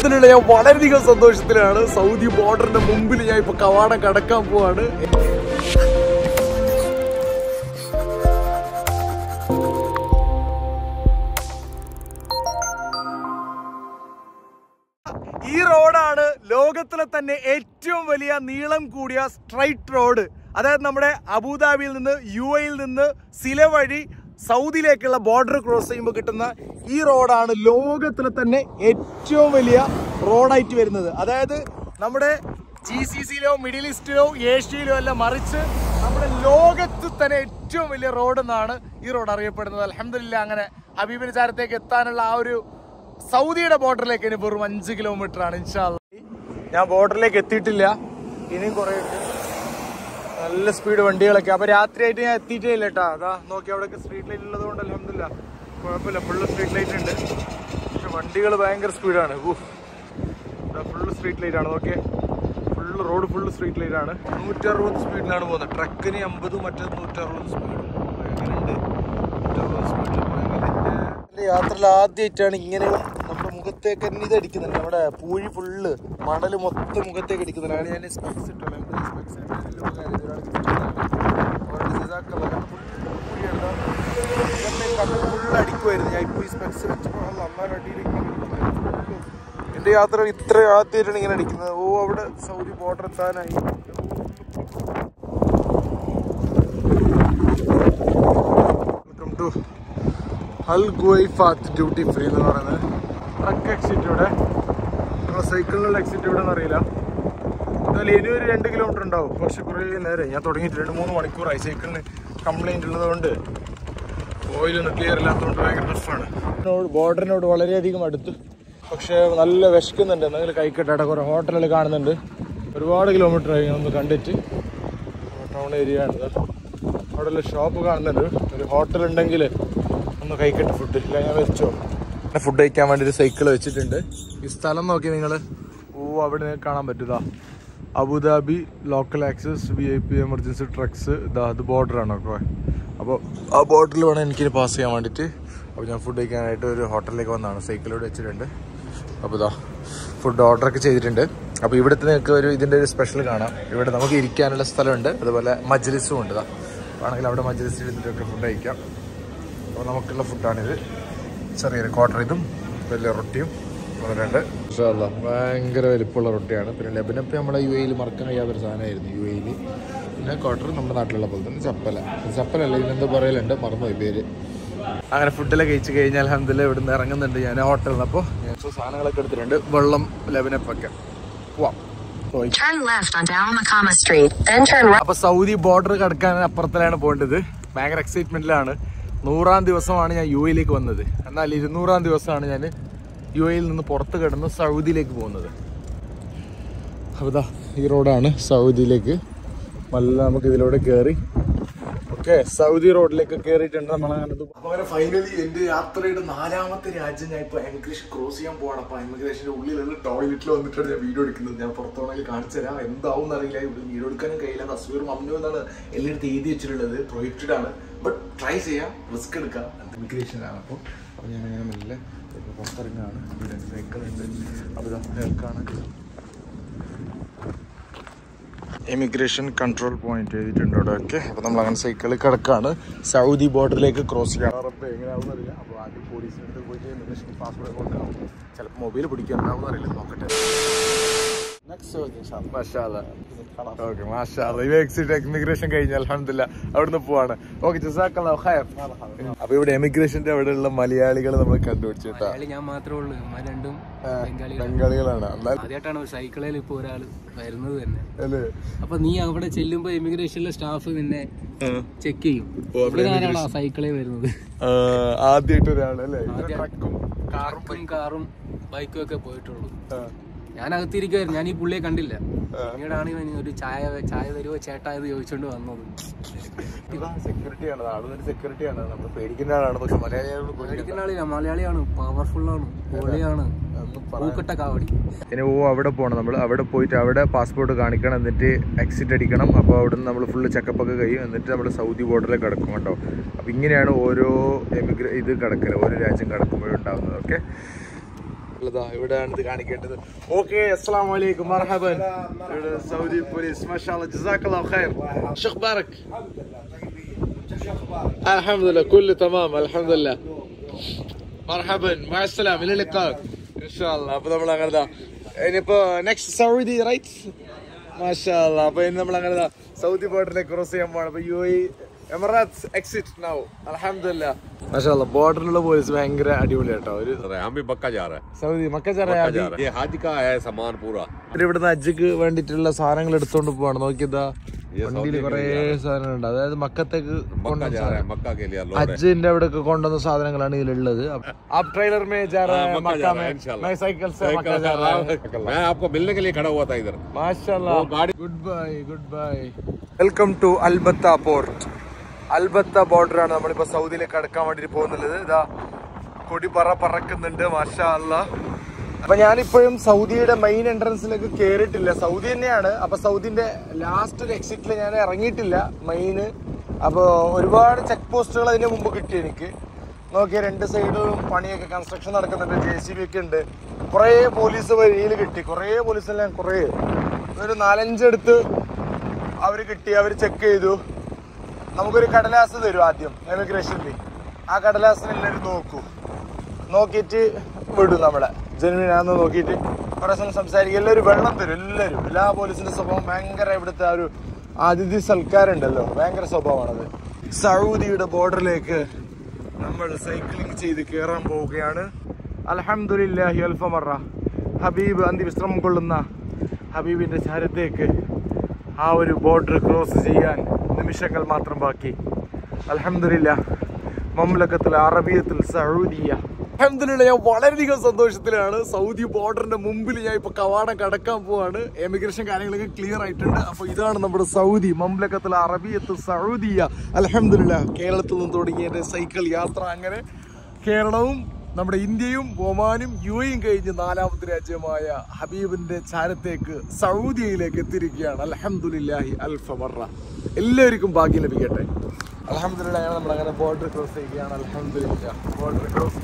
അലഹദിനുള്ള ഞാൻ വളരെയധികം സന്തോഷത്തിലാണ് സൗദി ബോർഡറിന്റെ മുമ്പിൽ ഞാൻ ഇപ്പൊ കവാടം കടക്കാൻ പോവാണ് ഈ റോഡാണ് ലോകത്തിലെ തന്നെ ഏറ്റവും വലിയ നീളം കൂടിയ സ്ട്രൈറ്റ് റോഡ് അതായത് നമ്മുടെ അബുദാബിയിൽ നിന്ന് യു എയിൽ നിന്ന് സില വഴി സൗദിയിലേക്കുള്ള ബോർഡർ ക്രോസ് ചെയ്യുമ്പോൾ കിട്ടുന്ന ഈ റോഡാണ് ലോകത്തിലെ തന്നെ ഏറ്റവും വലിയ റോഡായിട്ട് വരുന്നത് അതായത് നമ്മുടെ ജി സി സിയിലോ മിഡിൽ ഈസ്റ്റിലോ ഏഷ്യയിലോ എല്ലാം മറിച്ച് നമ്മുടെ ലോകത്ത് തന്നെ ഏറ്റവും വലിയ റോഡ് എന്നാണ് ഈ റോഡ് അറിയപ്പെടുന്നത് അലഹമില്ല അങ്ങനെ ഹബീബിന് ചാരത്തേക്ക് എത്താനുള്ള ആ ഒരു സൗദിയുടെ ബോർഡറിലേക്ക് ഇനി വെറും അഞ്ച് കിലോമീറ്റർ ആണ് ഇൻഷാല്ല ഞാൻ ബോർഡറിലേക്ക് എത്തിയിട്ടില്ല ഇനിയും കുറെ ഉണ്ട് നല്ല സ്പീഡ് വണ്ടികളൊക്കെ അപ്പൊ രാത്രിയായിട്ട് ഞാൻ എത്തിയിട്ടേ ഇല്ല കേട്ടാ അതാ നോക്കി അവിടെ സ്ട്രീറ്റ് ലൈറ്റ് ഉള്ളത് കൊണ്ട് അലഹമില്ല കുഴപ്പമില്ല ഫുള്ള് സ്ട്രീറ്റ് ലൈറ്റ് ഉണ്ട് പക്ഷെ വണ്ടികൾ ഭയങ്കര സ്പീഡാണ് ഫുള്ള് സ്ട്രീറ്റ് ലൈറ്റ് ആണ് നോക്കിയേ full road full street light ആണ് നൂറ്ററുപത് സ്പീഡിലാണ് പോകുന്നത് ട്രക്കിന് അമ്പതും മറ്റേത് നൂറ്ററുപത് സ്പീഡും അങ്ങനെയുണ്ട് നൂറ്ററുപത് സ്പീഡിൽ എൻ്റെ യാത്രയിൽ ആദ്യമായിട്ടാണ് ഇങ്ങനെ നമ്മുടെ മുഖത്തേക്ക് തന്നെ ഇത് അടിക്കുന്നുണ്ട് നമ്മുടെ പൂഴി ഫുള്ള് മണല് മൊത്തം മുഖത്തേക്ക് അടിക്കുന്നുണ്ട് ഞാൻ സ്പെക്സ് ഇട്ടല്ലോ സ്പെക്സ് ഫുള്ള് അടിക്കുമായിരുന്നു ഞാൻ ഇപ്പോൾ ഈ സ്പെക്സ് വെച്ചപ്പോൾ നന്നായി അടിയിലേക്ക് എന്റെ യാത്ര ഇത്ര ആദ്യമായിട്ടാണ് ഇങ്ങനെ അടിക്കുന്നത് ഓ അവിടെ സൗദി ബോർഡർ എത്താനായി welcome to Al Ghuwaifat duty free എന്ന് പറയുന്നത് ട്രക്ക് എക്സിറ്റ് ഇവിടെ നമ്മളെ സൈക്കിളിനുള്ള എക്സിറ്റ് ഇവിടെ അറിയില്ല എന്നാലും ഇനി ഒരു രണ്ട് കിലോമീറ്റർ ഉണ്ടാവും പക്ഷെ കുറേ നേരം ഞാൻ തുടങ്ങിയിട്ട് രണ്ട് മൂന്ന് മണിക്കൂറായി സൈക്കിളിന് കംപ്ലൈൻറ്റ് ഉള്ളതുകൊണ്ട് ഓയിലൊന്നും ക്ലിയർ ഇല്ലാത്തതുകൊണ്ട് ഭയങ്കര ടഫാണ് ബോർഡറിനോട് വളരെയധികം അടുത്ത് പക്ഷേ നല്ല വിശക്കുന്നുണ്ട് എന്തെങ്കിലും കഴിക്കട്ടെ അവിടെ കുറേ ഹോട്ടലുകൾ കാണുന്നുണ്ട് ഒരുപാട് കിലോമീറ്റർ ആയി ഒന്ന് കണ്ടിട്ട് ടൗൺ ഏരിയ ആണ് ഇത്. അവിടെ ഉള്ള ഷോപ്പ് കാണുന്നുണ്ട് ഒരു ഹോട്ടൽ ഉണ്ടെങ്കിൽ ഒന്ന് കഴിക്കട്ടെ ഫുഡ് ഇല്ല ഞാൻ വെച്ചോ ഫുഡ് കഴിക്കാൻ വേണ്ടി ഒരു സൈക്കിൾ വെച്ചിട്ടുണ്ട് ഈ സ്ഥലം നോക്കി നിങ്ങൾ ഓ അവിടെ നിങ്ങൾക്ക് കാണാൻ പറ്റുതാ Abu Dhabi local access V I P emergency trucks ഇതാ അത് ബോർഡറാണ് ഒക്കെ അപ്പോൾ ആ ബോർഡറിൽ വേണം എനിക്ക് പാസ് ചെയ്യാൻ വേണ്ടിയിട്ട് അപ്പോൾ ഞാൻ ഫുഡ് കഴിക്കാനായിട്ട് ഒരു ഹോട്ടലിലേക്ക് വന്നതാണ് സൈക്കിളോട് വെച്ചിട്ടുണ്ട് അപ്പോൾ ഇതാ ഫുഡ് ഓർഡറൊക്കെ ചെയ്തിട്ടുണ്ട് അപ്പോൾ ഇവിടുത്തെ നിങ്ങൾക്ക് ഒരു ഇതിൻ്റെ ഒരു സ്പെഷ്യൽ കാണാം ഇവിടെ നമുക്ക് ഇരിക്കാനുള്ള സ്ഥലമുണ്ട് അതുപോലെ മജ്ലിസും ഉണ്ട് ഇതാ ആണെങ്കിൽ അവിടെ മജ്ലിസ് ഇരുന്നിട്ടൊക്കെ ഫുഡ് കഴിക്കാം അപ്പോൾ നമുക്കുള്ള ഫുഡാണിത് ചെറിയൊരു ക്വാർട്ടർ ഇതും വലിയ റൊട്ടിയും അതുണ്ട് ഭയങ്കര വലിപ്പമുള്ള റൊട്ടിയാണ് പിന്നെ ലബനപ്പ് നമ്മളെ യു എയിൽ മറക്കാൻ കഴിയാത്തൊരു സാധനമായിരുന്നു യു എയിൽ പിന്നെ ക്വാർട്ടർ നമ്മുടെ നാട്ടിലുള്ള പോലെ തന്നെ ചപ്പല ചപ്പലല്ല ഇതിനെന്തോ പറയലുണ്ട് മറന്നുപോയി പേര് അങ്ങനെ ഫുഡെല്ലാം കഴിച്ച് കഴിഞ്ഞാൽ അലഹമില്ല ഇവിടുന്ന് ഇറങ്ങുന്നുണ്ട് ഞാൻ ഹോട്ടലിൽ നിന്ന് അപ്പോൾ ഞാൻ സാധനങ്ങളൊക്കെ എടുത്തിട്ടുണ്ട് വെള്ളം ലബനപ്പൊക്കെ പോവാം പോയി Turn left onto Al Makama Street, then turn right. അപ്പൊ സൗദി ബോർഡർ കടക്കാൻ അപ്പുറത്തിലാണ് പോകേണ്ടത് ഭയങ്കര എക്സൈറ്റ്മെന്റിലാണ് നൂറാം ദിവസമാണ് ഞാൻ യു എയിലേക്ക് വന്നത് എന്നാൽ ഇരുന്നൂറാം ദിവസമാണ് ഞാൻ യു എയിൽ നിന്ന് പുറത്ത് കിടന്ന് സൗദിയിലേക്ക് പോകുന്നത് അപ്പോൾ ദാ ഈ റോഡാണ് സൗദിയിലേക്ക് നല്ല നമുക്ക് ഇതിലൂടെ കയറി ഓക്കെ സൗദി റോഡിലേക്ക് കയറിയിട്ടുണ്ട് നമ്മളങ്ങനെ അങ്ങനെ ഫൈനലി എന്റെ യാത്രയുടെ നാലാമത്തെ രാജ്യം ഞാൻ ഇപ്പൊ എമിഗ്രേഷൻ ക്രോസ് ചെയ്യാൻ പോവാണ് അപ്പൊ എമിഗ്രേഷന്റെ ഉള്ളിലുള്ള ടോയ്ലറ്റിൽ വന്നിട്ടാണ് ഞാൻ വീഡിയോ എടുക്കുന്നത് ഞാൻ പുറത്തോണെങ്കിൽ കാണിച്ചു തരാം എന്താവും അറിയില്ല ഇവിടെ വീഡിയോ എടുക്കാനും കഴിയില്ല തസ്വീർ മമ്മു എന്നാണ് എല്ലായിടത്തും എഴുതി വെച്ചിട്ടുള്ളത് പ്രൊജക്റ്റഡ് ആണ് ബട്ട് ട്രൈ ചെയ്യാം റിസ്ക് എടുക്കാം ഇമിഗ്രേഷൻ ആണ് അപ്പോൾ അപ്പോൾ ഞാൻ അങ്ങനെ മെല്ലെ ഇപ്പൊ പുറത്തിറങ്ങാണ് ഇവിടെ സൈക്കിൾ ഉണ്ട് അപ്പോൾ ഇതൊക്കെയാണ് എമിഗ്രേഷൻ കൺട്രോൾ പോയിന്റ് എഴുതിയിട്ടുണ്ട് അവിടെ ഒക്കെ അപ്പോൾ നമ്മൾ അങ്ങനെ സൈക്കിളിൽ കിടക്കാണ് സൗദി ബോർഡറിലേക്ക് ക്രോസ് ചെയ്യാൻ ഉറപ്പ് എങ്ങനെയാവും അറിയില്ല അപ്പോൾ ആദ്യം പോലീസിൻ്റെ അടുത്ത് പോയിട്ട് ഇമിഗ്രേഷൻ പാസ്പോർട്ട് കൊടുക്കണം ചിലപ്പോൾ മൊബൈൽ പിടിക്കാനുണ്ടാവും അറിയില്ല നോക്കട്ടെ ഓക്കെ മാഷാ എമിഗ്രേഷൻ കഴിഞ്ഞ അലഹമില്ല അവിടുന്ന് പോവാണ് ഓക്കെ ജസാക്കല്ലോ ഖൈർ അപ്പൊ ഇവിടെ എമിഗ്രേഷന്റെ അവിടെയുള്ള മലയാളികൾ നമ്മൾ കണ്ടുപിടിച്ചിട്ടാ മലയാളി ഞാൻ മാത്രമേ ഉള്ളൂ ഇവന്മാർ രണ്ടും ബംഗാളികളാണ് ബംഗാളികളാണ് എന്നാൽ ആദ്യമായിട്ടാണ് ഒരു സൈക്കിളിൽ ഇപ്പൊ ഒരാൾ വരുന്നത് തന്നെ അല്ലേ അപ്പൊ നീ അവിടെ ചെല്ലുമ്പോ ഇമിഗ്രേഷനിലെ സ്റ്റാഫ് നിന്നെ ചെക്ക് ചെയ്യും ഓ, അവിടെ ഇവിടെ ആരാണ് ആ സൈക്കിളിൽ വരുന്നത് ആദ്യമായിട്ട് ഒരാൾ അല്ലേ ട്രക്കും കാറും കാറും കാറും ബൈക്കും ഒക്കെ പോയിട്ടുള്ളൂ ഞാൻ അകത്തിരിക്കുമായിരുന്നു ഞാൻ ഈ പുള്ളിയെ കണ്ടില്ല പിന്നീടാണ് ഇവൻ ഒരു ചായ ചായ തരുമോ ചേട്ടാ ഇത് ചോദിച്ചോണ്ട് വന്നത് സെക്യൂരിറ്റിയാണ് ആളൊരു സെക്യൂരിറ്റിയാണ് നമ്മൾ പേടിക്കുന്ന ആളാണ് പക്ഷെ മലയാളികളോട് പേടിക്കണ്ട. പേടിക്കുന്ന ആളില്ല മലയാളിയാണ് പവർഫുൾ ആണ് പൊളിയാണ് പൂക്കട്ട കാവടി ഇനി ഓ അവിടെ പോകണം നമ്മൾ അവിടെ പോയിട്ട് അവിടെ പാസ്പോർട്ട് കാണിക്കണം എന്നിട്ട് എക്സിറ്റ് അടിക്കണം അപ്പോൾ അവിടെ നിന്ന് നമ്മൾ ഫുള്ള് ചെക്കപ്പ് ഒക്കെ കഴിയും എന്നിട്ട് നമ്മൾ സൗദി ബോർഡറിൽ കിടക്കും കേട്ടോ അപ്പോൾ ഇങ്ങനെയാണ് ഓരോ എമിഗ്ര ഇത് കിടക്കല് ഓരോ രാജ്യം കിടക്കുമ്പോഴും ഉണ്ടാകുന്നത് ഓക്കെ ഉള്ളതാ ഇവിടെയാണ് ഇത് കാണിക്കേണ്ടത് ഓക്കെ അസ്സലാമു അലൈക്കും മർഹബൻ ഇവിടെ സൗദി പോലീസ് മാഷാഅല്ലാ ജസാക്കല്ലാഹു ഖൈർ ഷെഖ് ബാരക് അൽഹംദുലില്ലാ കുല്ലു തമാം അൽഹംദുലില്ലാ മർഹബൻ മഅ അസ്സലാം ഇല ലിഖാ ഇൻഷാല്ലാ അപ്പോൾ നമ്മൾ അങ്ങനെ ഇനിയിപ്പോ നെക്സ്റ്റ് സൗദി റൈറ്റ് മാഷാഅല്ലാ അപ്പോൾ ഇനി നമ്മൾ അങ്ങനെ സൗദി ബോർഡറിലേക്ക് ക്രോസ് ചെയ്യാൻ പോവാണ് അപ്പോൾ U A Emirates exit now അൽഹംദുലില്ലാ മാഷാഅല്ലാ ബോർഡറിലുള്ള പോലീസ് ഭയങ്കര അടിപൊളിയാട്ടോ ഒരു हम भी मक्का जा रहे हैं സൗദി മക്ക मक्का जा रहे हैं ये हज का है सामान पूरा ഇവിടുന്ന് ഹജ്ജിക്ക് വേണ്ടിട്ടുള്ള സാധനങ്ങൾ എടുത്തോണ്ട് പോവാണ് നോക്കിയതാ ഈ വണ്ടിയിൽ സൗദിയിലേക്ക് കുറേ ഇല്ല. സാധനങ്ങളുണ്ട് അതായത് മക്കത്തേക്ക് मक्का കൊണ്ടുവന്ന जा रहे സാധനം हैं मक्का के लिए लोड है ഹജ്ജിന്റെ അവിടെയൊക്കെ കൊണ്ടുവന്ന സാധനങ്ങളാണ് ഇതിലുള്ളത് आप ट्रेलर में जा रहे हाँ, हैं मक्का मक्का जा रहे में हैं, इंशाल्लाह। मैं साइकिल से साइकिल मक्का से जा रहा आ- हूँ मैं आपको मिलने के लिए खड़ा हुआ था इधर മാഷാഅല്ലാ वो गाड़ी good bye good bye welcome to Al Batha port Al Batha border ആണ് നമ്മളിപ്പോ സൗദിയിലേക്ക് കടക്കാൻ വേണ്ടിട്ട് പോകുന്നുള്ളത് ഇതാ കൊടി പറ പറക്കുന്നുണ്ട് മാഷാ അല്ലാ അപ്പൊ ഞാനിപ്പോഴും സൗദിയുടെ മെയിൻ എൻട്രൻസിലേക്ക് കേറിയിട്ടില്ല സൗദി തന്നെയാണ് അപ്പൊ സൗദിന്റെ ലാസ്റ്റ് ഒരു എക്സിറ്റിൽ ഞാൻ ഇറങ്ങിയിട്ടില്ല മെയിന് അപ്പൊ ഒരുപാട് ചെക്ക് പോസ്റ്റുകൾ അതിന് മുമ്പ് കിട്ടി എനിക്ക് നോക്കിയ രണ്ട് സൈഡിലും പണിയൊക്കെ കൺസ്ട്രക്ഷൻ നടക്കുന്നുണ്ട് ജെ സി ബി ഒക്കെ ഉണ്ട് കുറേ പോലീസ് വഴിയിൽ കിട്ടി കുറേ പോലീസെല്ലാം കുറേ ഒരു നാലഞ്ചെടുത്ത് അവർ കിട്ടി അവർ ചെക്ക് ചെയ്തു നമുക്കൊരു കടലാസ് തരും ആദ്യം എമിഗ്രേഷനിൽ ആ കടലാസിന് എല്ലാവരും നോക്കൂ നോക്കിയിട്ട് വിടും നമ്മളെ ജനുവിനാന്ന് നോക്കിയിട്ട് കുറേ സമയം സംസാരിക്കും എല്ലാവരും വെള്ളം തരും എല്ലാവരും എല്ലാ പോലീസിന്റെ സ്വഭാവം ഭയങ്കര ഇവിടുത്തെ ആ ഒരു അതിഥി സൽക്കാരുണ്ടല്ലോ ഭയങ്കര സ്വഭാവമാണത് സൗദിയുടെ ബോർഡറിലേക്ക് നമ്മൾ സൈക്ലിംഗ് ചെയ്ത് കയറാൻ പോവുകയാണ് അൽഹംദുലില്ലാഹി അൽഫമറ ഹബീബ് അന്തിവിശ്രമം കൊള്ളുന്ന ഹബീബിന്റെ ചാരത്തേക്ക് ആ ഒരു ബോർഡർ ക്രോസ് ചെയ്യാൻ നിമിഷങ്ങൾ മാത്രം ബാക്കി അൽഹംദുലില്ലാ മംലക്കത്തിൽ അറബിയത്തിൽ സൗദിയ അൽഹംദുലില്ലാ ഞാൻ വളരെയധികം സന്തോഷത്തിലാണ് സൗദി ബോർഡറിന്റെ മുമ്പിൽ ഞാൻ ഇപ്പൊ കവാടം കടക്കാൻ പോവാണ് എമിഗ്രേഷൻ കാര്യങ്ങളൊക്കെ ക്ലിയർ ആയിട്ടുണ്ട് അപ്പൊ ഇതാണ് നമ്മുടെ സൗദി മംലക്കത്തിൽ അറബിയത്തിൽ സൗദിയ അൽഹംദുലില്ലാ കേരളത്തിൽ നിന്ന് തുടങ്ങിയ എന്റെ സൈക്കിൾ യാത്ര അങ്ങനെ കേരളവും നമ്മുടെ ഇന്ത്യയും ഒമാനും യു എയും കഴിഞ്ഞ് നാലാമത്തെ രാജ്യമായ ഹബീബിന്റെ ചാരത്തേക്ക് സൗദിയയിലേക്ക് എത്തിയിരിക്കുകയാണ് അൽഹംദുലില്ലാഹി അൽഫമറ എല്ലാവർക്കും ഭാഗ്യം ലഭിക്കട്ടെ അൽഹംദുലില്ലാ ഞങ്ങൾ നമ്മൾ അങ്ങനെ ബോർഡർ ക്രോസ് ചെയ്യുകയാണ് അൽഹംദുലില്ലാ ബോർഡർ ക്രോസ്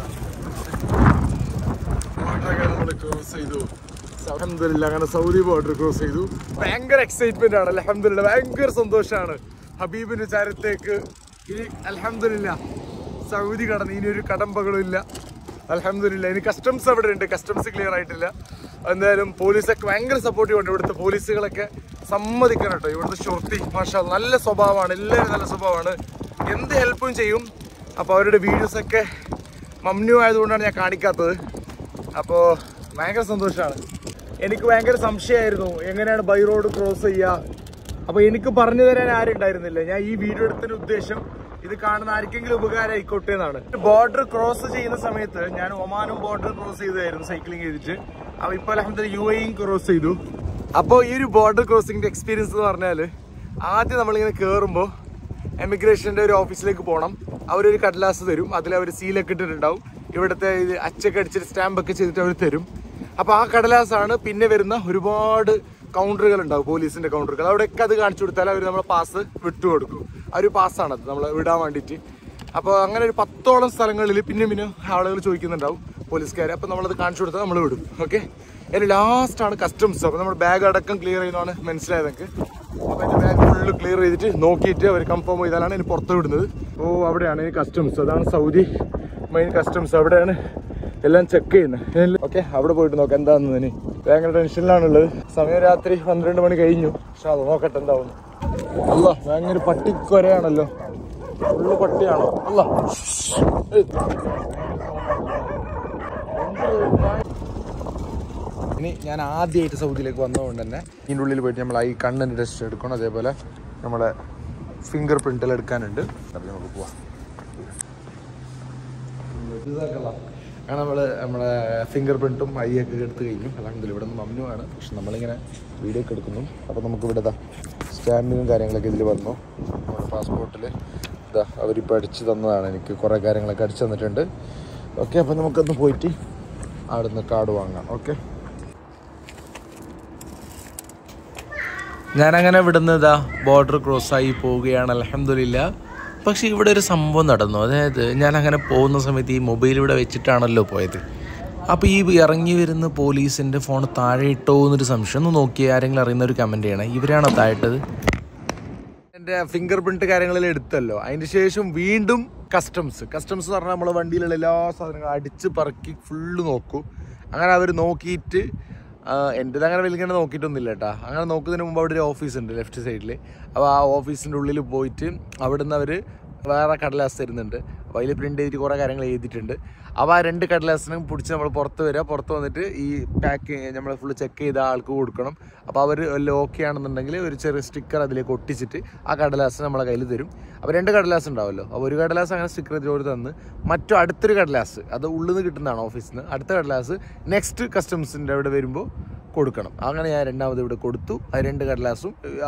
ബോർഡർ നമ്മൾ ക്രോസ് ചെയ്തു അൽഹംദുലില്ലാ അങ്ങനെ സൗദി ബോർഡർ ക്രോസ് ചെയ്തു ഭയങ്കര എക്സൈറ്റ്മെന്റ് ആണ് അൽഹംദുലില്ലാ ഭയങ്കര സന്തോഷമാണ് ഹബീബിന്റെ ചാരത്തേക്ക് ഇനി അൽഹംദുലില്ലാ സൗദി കടന്ന് ഇനി ഒരു കടമ്പകളും ഇല്ല അലഹമില്ല ഇനി കസ്റ്റംസ് അവിടെ ഉണ്ട് കസ്റ്റംസ് ക്ലിയർ ആയിട്ടില്ല എന്തായാലും പോലീസൊക്കെ ഭയങ്കര സപ്പോർട്ടീവ് ഉണ്ട് ഇവിടുത്തെ പോലീസുകളൊക്കെ സമ്മതിക്കണം കേട്ടോ ഇവിടുത്തെ ഷൊർത്തി മാഷാ നല്ല സ്വഭാവമാണ് എല്ലാവരും നല്ല സ്വഭാവമാണ് എന്ത് ഹെൽപ്പും ചെയ്യും അപ്പോൾ അവരുടെ വീഡിയോസൊക്കെ മമ്നു ആയതുകൊണ്ടാണ് ഞാൻ കാണിക്കാത്തത് അപ്പോൾ ഭയങ്കര സന്തോഷമാണ് എനിക്ക് ഭയങ്കര സംശയമായിരുന്നു എങ്ങനെയാണ് ബൈ റോഡ് ക്രോസ് ചെയ്യുക അപ്പൊ എനിക്ക് പറഞ്ഞു തരാൻ ആരും ഉണ്ടായിരുന്നില്ല ഞാൻ ഈ വീഡിയോ എടുത്തതിന്റെ ഉദ്ദേശം ഇത് കാണുന്ന ആർക്കെങ്കിലും ഉപകാരം ആയിക്കോട്ടെ എന്നാണ് ബോർഡർ ക്രോസ് ചെയ്യുന്ന സമയത്ത് ഞാൻ ഒമാനും ബോർഡർ ക്രോസ് ചെയ്തായിരുന്നു സൈക്ലിംഗ് ചെയ്തിട്ട് അപ്പൊ ഇപ്പൊ അലഹമ്മദ് യു എയും ക്രോസ് ചെയ്തു അപ്പോൾ ഈ ഒരു ബോർഡർ ക്രോസിംഗിന്റെ എക്സ്പീരിയൻസ് എന്ന് പറഞ്ഞാല് ആദ്യം നമ്മളിങ്ങനെ കയറുമ്പോൾ എമിഗ്രേഷന്റെ ഒരു ഓഫീസിലേക്ക് പോകണം അവരൊരു കടലാസ് തരും അതിൽ അവർ സീലൊക്കെ ഇട്ടിട്ടുണ്ടാവും ഇവിടുത്തെ ഇത് അച്ചൊക്കെ അടിച്ചിട്ട് സ്റ്റാമ്പ് ഒക്കെ ചെയ്തിട്ട് അവർ തരും അപ്പൊ ആ കടലാസാണ് പിന്നെ വരുന്ന ഒരുപാട് കൗണ്ടറുകൾ ഉണ്ടാവും പോലീസിന്റെ കൗണ്ടറുകൾ അവിടെയൊക്കെ അത് കാണിച്ചു കൊടുത്താൽ അവർ നമ്മളെ പാസ് വിട്ടു കൊടുക്കും ആ ഒരു പാസ്സാണ് അത് നമ്മളെ വിടാൻ വേണ്ടിയിട്ട് അപ്പോൾ അങ്ങനെ ഒരു പത്തോളം സ്ഥലങ്ങളിൽ പിന്നെ പിന്നെ ആളുകൾ ചോദിക്കുന്നുണ്ടാവും പോലീസുകാർ അപ്പോൾ നമ്മളത് കാണിച്ചു കൊടുത്താൽ നമ്മൾ വിടും ഓക്കെ അതിന് ലാസ്റ്റാണ് കസ്റ്റംസ് അപ്പോൾ നമ്മുടെ ബാഗ് അടക്കം ക്ലിയർ ചെയ്യുന്നതാണ് മനസ്സിലായത് എനിക്ക് അപ്പോൾ എൻ്റെ ബാഗ് ഫുള്ള് ക്ലിയർ ചെയ്തിട്ട് നോക്കിയിട്ട് അവർ കൺഫേം ചെയ്താലാണ് ഇനി പുറത്ത് വിടുന്നത് ഓ അവിടെയാണ് ഈ കസ്റ്റംസ് അതാണ് സൗദി മെയിൻ കസ്റ്റംസ് അവിടെയാണ് എല്ലാം ചെക്ക് ചെയ്യുന്നത് ഓക്കെ അവിടെ പോയിട്ട് നോക്കാം എന്താണെന്ന് ഇനി ഭയങ്കര ടെൻഷനിലാണുള്ളത് സമയം രാത്രി പന്ത്രണ്ട് മണി കഴിഞ്ഞു പക്ഷെ അത് നോക്കട്ടെ എന്താവും അല്ല ഭയങ്കര പട്ടിക്കൊരയാണല്ലോ ഫുള്ള് പട്ടിയാണോ അല്ല ഇനി ഞാൻ ആദ്യമായിട്ട് സൗദിയിലേക്ക് വന്നതുകൊണ്ട് തന്നെ ഇതിൻ്റെ ഉള്ളിൽ പോയിട്ട് നമ്മൾ ഈ കണ്ണിൻ്റെ ടെസ്റ്റ് എടുക്കണം അതേപോലെ നമ്മളെ ഫിംഗർ പ്രിൻ്റെല്ലാം എടുക്കാനുണ്ട് അപ്പോൾ നമുക്ക് പോവാം കാരണം നമ്മൾ നമ്മളെ ഫിംഗർ പ്രിൻറ്റും ഐ ഒക്കെ എടുത്ത് കഴിഞ്ഞു അല്ലാണ്ട് ഇവിടെ നിന്ന് മമ്നുവാണ് പക്ഷെ നമ്മളിങ്ങനെ വീഡിയോ ഒക്കെ എടുക്കുന്നു അപ്പോൾ നമുക്ക് ഇവിടെ ഇതാ സ്റ്റാമ്പിങ്ങും കാര്യങ്ങളൊക്കെ ഇതിൽ വന്നു നമ്മുടെ പാസ്പോർട്ടിൽ ഇതാ അവരിപ്പോൾ അടിച്ച് തന്നതാണ് എനിക്ക് കുറേ കാര്യങ്ങളൊക്കെ അടിച്ചു തന്നിട്ടുണ്ട് ഓക്കെ അപ്പോൾ നമുക്കൊന്ന് പോയിട്ട് അവിടെ നിന്ന് കാർഡ് വാങ്ങാം ഓക്കെ ഞാനങ്ങനെ വിടുന്നതാ ബോർഡർ ക്രോസ് ആയി പോവുകയാണ് അലഹമില്ല പക്ഷെ ഇവിടെ ഒരു സംഭവം നടന്നു അതായത് ഞാൻ അങ്ങനെ പോകുന്ന സമയത്ത് ഈ മൊബൈൽ ഇവിടെ വെച്ചിട്ടാണല്ലോ പോയത് അപ്പോൾ ഈ ഇറങ്ങി വരുന്ന പോലീസിൻ്റെ ഫോൺ താഴെ ഇട്ടോ എന്നൊരു സംശയം ഒന്ന് നോക്കി ആരെങ്കിലും അറിയുന്ന ഒരു കമൻറ്റ് ചെയ്യണേ ഇവരാണോ താഴെട്ടത് എൻ്റെ ഫിംഗർ പ്രിന്റ് കാര്യങ്ങളിൽ എടുത്തല്ലോ അതിന് ശേഷം വീണ്ടും കസ്റ്റംസ് കസ്റ്റംസ് എന്ന് പറഞ്ഞാൽ നമ്മളെ വണ്ടിയിലുള്ള എല്ലാ സാധനങ്ങളും അടിച്ച് പറക്കി ഫുള്ള് നോക്കും അങ്ങനെ അവർ നോക്കിയിട്ട് എൻ്റെത് അങ്ങനെ വലിയ നോക്കിയിട്ടൊന്നുമില്ല കേട്ടാ അങ്ങനെ നോക്കുന്നതിന് മുമ്പ് അവിടെ ഒരു ഓഫീസ് ഉണ്ട് ലെഫ്റ്റ് സൈഡിൽ അപ്പോൾ ആ ഓഫീസിൻ്റെ ഉള്ളിൽ പോയിട്ട് അവിടുന്ന് അവർ വേറെ കടലാസ് തരുന്നുണ്ട് അപ്പോൾ അതിൽ പ്രിൻ്റ് ചെയ്തിട്ട് കുറേ കാര്യങ്ങൾ എഴുതിയിട്ടുണ്ട് അപ്പോൾ ആ രണ്ട് കടലാസിനും പിടിച്ച് നമ്മൾ പുറത്ത് വരിക പുറത്ത് വന്നിട്ട് ഈ പാക്കിങ് നമ്മൾ ഫുള്ള് ചെക്ക് ചെയ്ത ആൾക്ക് കൊടുക്കണം അപ്പോൾ അവർ എല്ലാം ഓക്കെ ആണെന്നുണ്ടെങ്കിൽ ഒരു ചെറിയ സ്റ്റിക്കർ അതിലേക്ക് ഒട്ടിച്ചിട്ട് ആ കടലാസ് നമ്മളെ കയ്യിൽ തരും അപ്പോൾ രണ്ട് കടലാസ് ഉണ്ടാവുമല്ലോ അപ്പോൾ ഒരു കടലാസ് അങ്ങനെ സ്റ്റിക്കർ ഇതിലോട് തന്ന് മറ്റു അടുത്തൊരു കടലാസ് അത് ഉള്ളിൽ നിന്ന് കിട്ടുന്നതാണ് ഓഫീസിൽ നിന്ന് അടുത്ത കടലാസ് നെക്സ്റ്റ് കസ്റ്റംസിൻ്റെ അവിടെ വരുമ്പോൾ കൊടുക്കണം അങ്ങനെ ഞാൻ രണ്ടാമത് ഇവിടെ കൊടുത്തു ആ രണ്ട് കടലാസും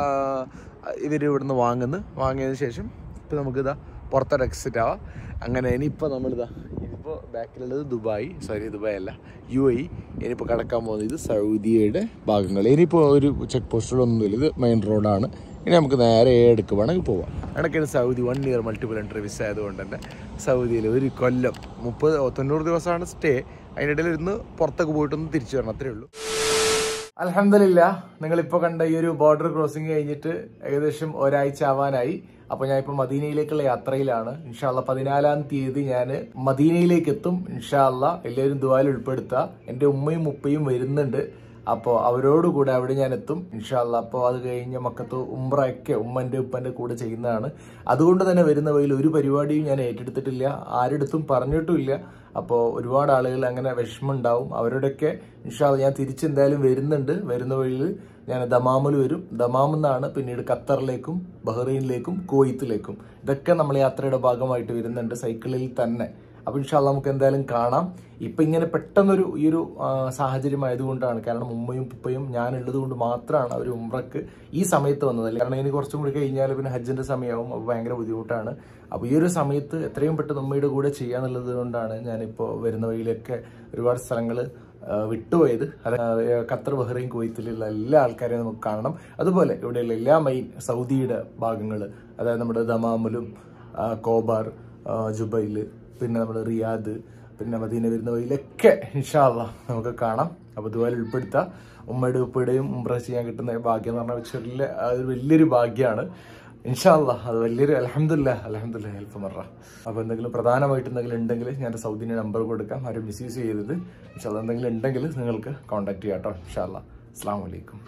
ഇവർ ഇവിടുന്ന് വാങ്ങുന്നു വാങ്ങിയതിന് ശേഷം ഇപ്പോൾ നമുക്കിതാ പുറത്തൊരു എക്സിറ്റ് ആവാം അങ്ങനെ ഇനിയിപ്പോൾ നമ്മളിതാ ഇതിപ്പോൾ ബാക്കിലുള്ളത് ദുബായ് സോറി ദുബായ് അല്ല യു എ ഇനിയിപ്പോൾ കടക്കാൻ പോകുന്നത് ഇത് സൗദിയുടെ ഭാഗങ്ങൾ ഇനിയിപ്പോൾ ഒരു ചെക്ക് പോസ്റ്റുകളൊന്നുമില്ല ഇത് മെയിൻ റോഡാണ് ഇനി നമുക്ക് നേരെ ഏടുക്ക് വേണമെങ്കിൽ പോവാം കണക്കിന് Saudi one year multiple entry visa ആയതുകൊണ്ട് തന്നെ സൗദിയിൽ ഒരു കൊല്ലം മുപ്പത് തൊണ്ണൂറ് ദിവസമാണ് സ്റ്റേ അതിനിടയിൽ ഇരുന്ന് പുറത്തൊക്കെ പോയിട്ടൊന്ന് തിരിച്ചു വരണം അത്രേ ഉള്ളൂ അലഹമില്ല നിങ്ങളിപ്പോൾ കണ്ട ഈ ഒരു ബോർഡർ ക്രോസിംഗ് കഴിഞ്ഞിട്ട് ഏകദേശം ഒരാഴ്ച ആവാനായി അപ്പൊ ഞാൻ ഇപ്പൊ മദീനയിലേക്കുള്ള യാത്രയിലാണ് ഇൻഷാല്ല പതിനാലാം തീയതി ഞാൻ മദീനയിലേക്ക് എത്തും ഇൻഷാല്ല എല്ലാവരും ദുബായിൽ ഉൾപ്പെടുത്തുക എൻ്റെ ഉമ്മയും ഉപ്പയും വരുന്നുണ്ട് അപ്പോൾ അവരോട് കൂടെ അവിടെ ഞാൻ എത്തും ഇൻഷാല്ല അപ്പോൾ അത് കഴിഞ്ഞ് മക്കത്ത് ഉംറയൊക്കെ ഉമ്മൻ്റെ ഉപ്പൻ്റെ കൂടെ ചെയ്യുന്നതാണ് അതുകൊണ്ട് തന്നെ വരുന്ന വഴിയിൽ ഒരു പരിപാടിയും ഞാൻ ഏറ്റെടുത്തിട്ടില്ല ആരെടുത്തും പറഞ്ഞിട്ടുമില്ല അപ്പോൾ ഒരുപാട് ആളുകൾ അങ്ങനെ വിഷമമുണ്ടാവും അവരോടൊക്കെ ഇൻഷാല്ല ഞാൻ തിരിച്ചെന്തായാലും വരുന്നുണ്ട് വരുന്ന വഴിയിൽ ഞാൻ ദമാമിൽ വരും ദമാമിൽ നിന്നാണ് പിന്നീട് ഖത്തറിലേക്കും ബഹ്റൈനിലേക്കും കുവൈത്തിലേക്കും ഇതൊക്കെ നമ്മൾ യാത്രയുടെ ഭാഗമായിട്ട് വരുന്നുണ്ട് സൈക്കിളിൽ തന്നെ അപ്പോൾ ഇൻഷാല്ല നമുക്ക് എന്തായാലും കാണാം ഇപ്പം ഇങ്ങനെ പെട്ടെന്നൊരു ഈ ഒരു ആ, സാഹചര്യം ആയതുകൊണ്ടാണ് കാരണം ഉമ്മയും ഉപ്പയും ഞാനുള്ളത് കൊണ്ട് മാത്രമാണ് അവർ ഉമ്രക്ക് ഈ സമയത്ത് വന്നത് കാരണം ഇനി കുറച്ചും കൂടി കഴിഞ്ഞാൽ പിന്നെ ഹജ്ജിന്റെ സമയമാവും അപ്പോൾ ഭയങ്കര ബുദ്ധിമുട്ടാണ് അപ്പോൾ ഈ ഒരു സമയത്ത് എത്രയും പെട്ടെന്ന് ഉമ്മയുടെ കൂടെ ചെയ്യാന്നുള്ളത് കൊണ്ടാണ് ഞാനിപ്പോൾ വരുന്ന വഴിയിലൊക്കെ ഒരുപാട് സ്ഥലങ്ങൾ വിട്ടുപോയത് അത് ആ, ഖത്തർ ബഹ്റൈൻ കുവൈത്തിലുള്ള എല്ലാ ആൾക്കാരെയും നമുക്ക് കാണണം അതുപോലെ ഇവിടെയുള്ള എല്ലാ മൈൻ സൗദിയുടെ ഭാഗങ്ങൾ അതായത് നമ്മുടെ ദമാമിലും ആ, കോബാർ ആ, ജുബൈൽ പിന്നെ നമ്മുടെ റിയാദ് പിന്നെ മദീന വരുന്ന വഴിയിലൊക്കെ ഇൻഷാല്ല നമുക്ക് കാണാം അപ്പോൾ ഇതുപോലെ ഉൾപ്പെടുത്താം ഉമ്മയുടെ ഉപ്പയുടെയും ഉംറ ചെയ്യാൻ കിട്ടുന്ന ഭാഗ്യം എന്ന് പറഞ്ഞാൽ ചെറിയ അത് വലിയൊരു ഭാഗ്യമാണ് ഇൻഷാല്ല അത് വലിയൊരു അലഹമില്ല അലഹമില്ല ഹെൽപ്പ് മറ അപ്പോൾ എന്തെങ്കിലും പ്രധാനമായിട്ട് എന്തെങ്കിലും ഉണ്ടെങ്കിൽ ഞാൻ സൗദിൻ്റെ നമ്പർ കൊടുക്കാം ആരും മിസ്യൂസ് ചെയ്തത് ഇൻഷാല്ല എന്തെങ്കിലും ഉണ്ടെങ്കിൽ നിങ്ങൾക്ക് കോൺടാക്ട് ചെയ്യാം കേട്ടോ ഇൻഷാല്ല അസ്സാം വലൈക്കും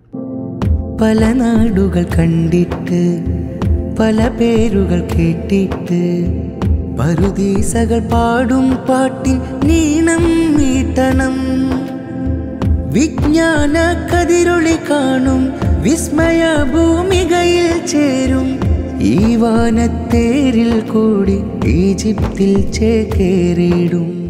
പല നാടുകൾ കണ്ടിട്ട് പല പേരുകൾ കേട്ടിട്ട് പരുദീസകൾ പാടും പാട്ടിൻ നീണം മീട്ടണം വിജ്ഞാന കതിരൊളി കാണും വിസ്മയ ഭൂമികയിൽ ചേരും ഈ വാനത്തേരിൽ കൂടി ഈജിപ്തിൽ ചേക്കേറിയിടും